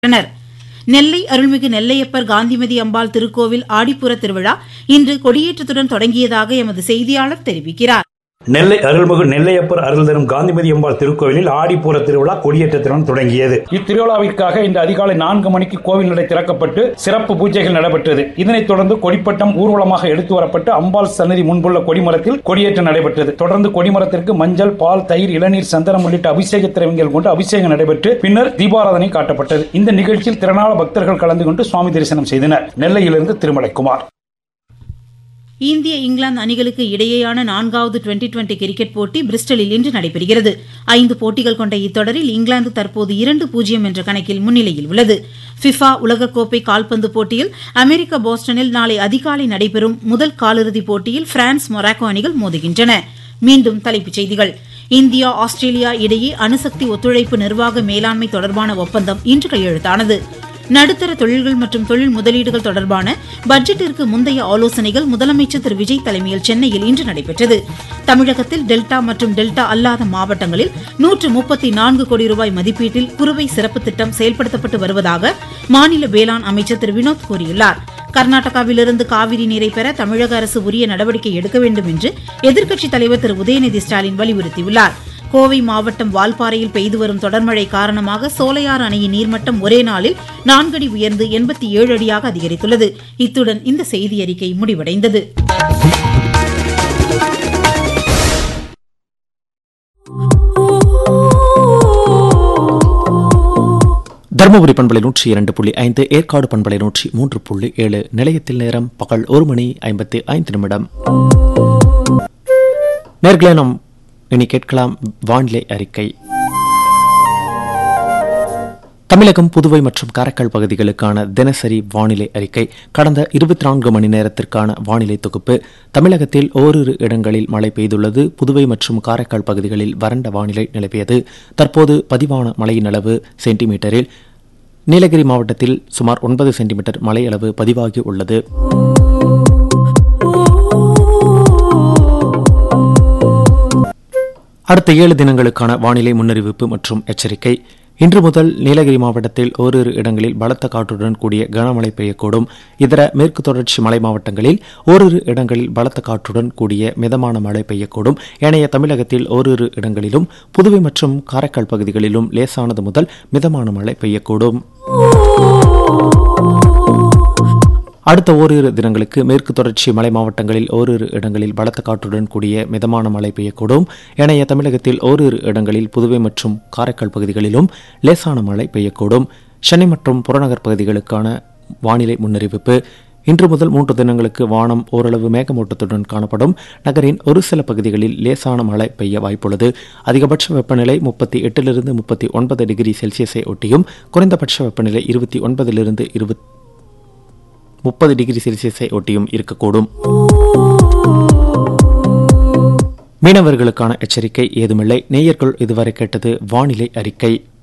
கொண்டனர் நெல்லை அருள்மிகு நெல்லையப்பர் காந்திமதி அம்பாள் திருக்கோவில் ஆடிப்புற திருவிழா இன்று கொடியேற்றத்துடன் தொடங்கியதாக எமது செய்தியாளர் தெரிவிக்கிறார் நெல்லை அருள்மிகு நெல்லையப்பர் அருள் தரும் காந்திமதி அம்பாள் திருக்கோவிலில் ஆடிப்பூர திருவிழா கொடியேற்றத்துடன் தொடங்கியது இத்திருவிழாவிற்காக இன்று அதிகாலை நான்கு மணிக்கு கோவில் நடை திறக்கப்பட்டு சிறப்பு பூஜைகள் நடைபெற்றது இதனைத் தொடர்ந்து கொடிப்பட்டம் ஊர்வலமாக எடுத்து வரப்பட்டு அம்பாள் சன்னதி முன்புள்ள கொடிமரத்தில் கொடியேற்றம் நடைபெற்றது தொடர்ந்து கொடிமரத்திற்கு மஞ்சள் பால் தயிர் இளநீர் சந்தனம் உள்ளிட்ட அபிஷேக திரவியங்கள் கொண்டு அபிஷேகம் நடைபெற்று பின்னர் தீபாராதனை காட்டப்பட்டது இந்த நிகழ்ச்சியில் திரளான பக்தர்கள் கலந்து கொண்டு சுவாமி தரிசனம் செய்தனர் நெல்லையிலிருந்து திருமலைக்குமார் இந்திய இங்கிலாந்து அணிகளுக்கு இடையேயான நான்காவது டுவெண்டி டுவெண்டி கிரிக்கெட் போட்டி பிரிஸ்டலில் இன்று நடைபெறுகிறது ஐந்து போட்டிகள் கொண்ட இத்தொடரில் இங்கிலாந்து தற்போது இரண்டு பூஜ்ஜியம் என்ற கணக்கில் முன்னிலையில் உள்ளது ஃபிஃபா உலகக்கோப்பை கால்பந்து போட்டியில் அமெரிக்க போஸ்டனில் நாளை அதிகாலை நடைபெறும் முதல் காலிறுதிப் போட்டியில் பிரான்ஸ் மொராக்கோ அணிகள் மோதுகின்றன மீண்டும் தலைப்புச் செய்திகள் இந்தியா ஆஸ்திரேலியா இடையே அணுசக்தி ஒத்துழைப்பு நிர்வாக மேலாண்மை தொடர்பான ஒப்பந்தம் இன்று கையெழுத்தானது நடுத்தர தொழில்கள் மற்றும் தொழில் முதலீடுகள் தொடர்பான பட்ஜெட்டிற்கு முந்தைய ஆலோசனைகள் முதலமைச்சர் திரு விஜய் தலைமையில் சென்னையில் இன்று நடைபெற்றது தமிழகத்தில் டெல்டா மற்றும் டெல்டா அல்லாத மாவட்டங்களில் நூற்று முப்பத்தி நான்கு கோடி ரூபாய் மதிப்பீட்டில் குறுவை சிறப்பு திட்டம் செயல்படுத்தப்பட்டு வருவதாக மாநில வேளாண் அமைச்சர் திரு வினோத் கூறியுள்ளார் கர்நாடகாவிலிருந்து காவிரி நீரை பெற தமிழக அரசு உரிய நடவடிக்கை எடுக்க வேண்டும் என்று எதிர்க்கட்சித் தலைவர் திரு உதயநிதி ஸ்டாலின் வலியுறுத்தியுள்ளார் கோவை மாவட்டம் வால்பாறையில் பெய்து வரும் தொடர்மழை காரணமாக சோலையாறு அணையின் நீர்மட்டம் ஒரே நாளில் நான்கடி உயர்ந்து எண்பத்தி ஏழு அடியாக அதிகரித்துள்ளது இத்துடன் இந்த செய்தியறிக்கை முடிவடைந்தது தருமபுரி பண்பலை நூற்றி இரண்டு புள்ளி ஐந்து ஏற்காடு பண்பலை நூற்றி மூன்று புள்ளி ஏழு நிலையத்தில் நேரம் பகல் ஒரு மணி ஐம்பத்தி ஐந்து நிமிடம் நேர்களே நாம் இனி கேட்கலாம் வானிலை அறிக்கை தமிழகம் புதுவை மற்றும் காரைக்கால் பகுதிகளுக்கான தினசரி வானிலை அறிக்கை கடந்த இருபத்தி நான்கு மணி நேரத்திற்கான வானிலை தொகுப்பு தமிழகத்தில் ஓரிரு இடங்களில் மழை பெய்துள்ளது புதுவை மற்றும் காரைக்கால் பகுதிகளில் வறண்ட வானிலை நிலவியது தற்போது பதிவான மழையின் அளவு சென்டிமீட்டரில் நீலகிரி மாவட்டத்தில் சுமார் ஒன்பது சென்டிமீட்டர் மழை அளவு பதிவாகி உள்ளது அடுத்த ஏழு தினங்களுக்கான வானிலை முன்னறிவிப்பு மற்றும் எச்சரிக்கை இன்று முதல் நீலகிரி மாவட்டத்தில் ஓரிரு இடங்களில் பலத்த காற்றுடன் கூடிய கனமழை பெய்யக்கூடும் இதர மேற்கு தொடர்ச்சி மலை மாவட்டங்களில் ஓரிரு இடங்களில் பலத்த காற்றுடன் கூடிய மிதமான மழை பெய்யக்கூடும் ஏனைய தமிழகத்தில் ஓரிரு இடங்களிலும் புதுவை மற்றும் காரைக்கால் பகுதிகளிலும் லேசானது முதல் மிதமான மழை பெய்யக்கூடும் அடுத்த ஓரிரு தினங்களுக்கு மேற்கு தொடர்ச்சி மலை மாவட்டங்களில் ஓரிரு இடங்களில் பலத்த காற்றுடன் கூடிய மிதமான மழை பெய்யக்கூடும் ஏனைய தமிழகத்தில் ஓரிரு இடங்களில் புதுவை மற்றும் காரைக்கால் பகுதிகளிலும் லேசான மழை பெய்யக்கூடும் சென்னை மற்றும் புறநகர் பகுதிகளுக்கான வானிலை முன்னறிவிப்பு இன்று முதல் மூன்று தினங்களுக்கு வானம் ஓரளவு மேகமூட்டத்துடன் காணப்படும் நகரின் ஒரு சில பகுதிகளில் லேசான மழை பெய்ய வாய்ப்புள்ளது அதிகபட்ச வெப்பநிலை முப்பத்தி எட்டிலிருந்து முப்பத்தி ஒன்பது டிகிரி செல்சியஸை ஒட்டியும் குறைந்தபட்ச வெப்பநிலை இருபத்தி ஒன்பதிலிருந்து இருபத்தி முப்பது டிகிரி செல்சியஸை ஒட்டியும் இருக்கக்கூடும் மீனவர்களுக்கான எச்சரிக்கை ஏதுமில்லை நேயர்கள் இதுவரை கேட்டது வானிலை அறிக்கை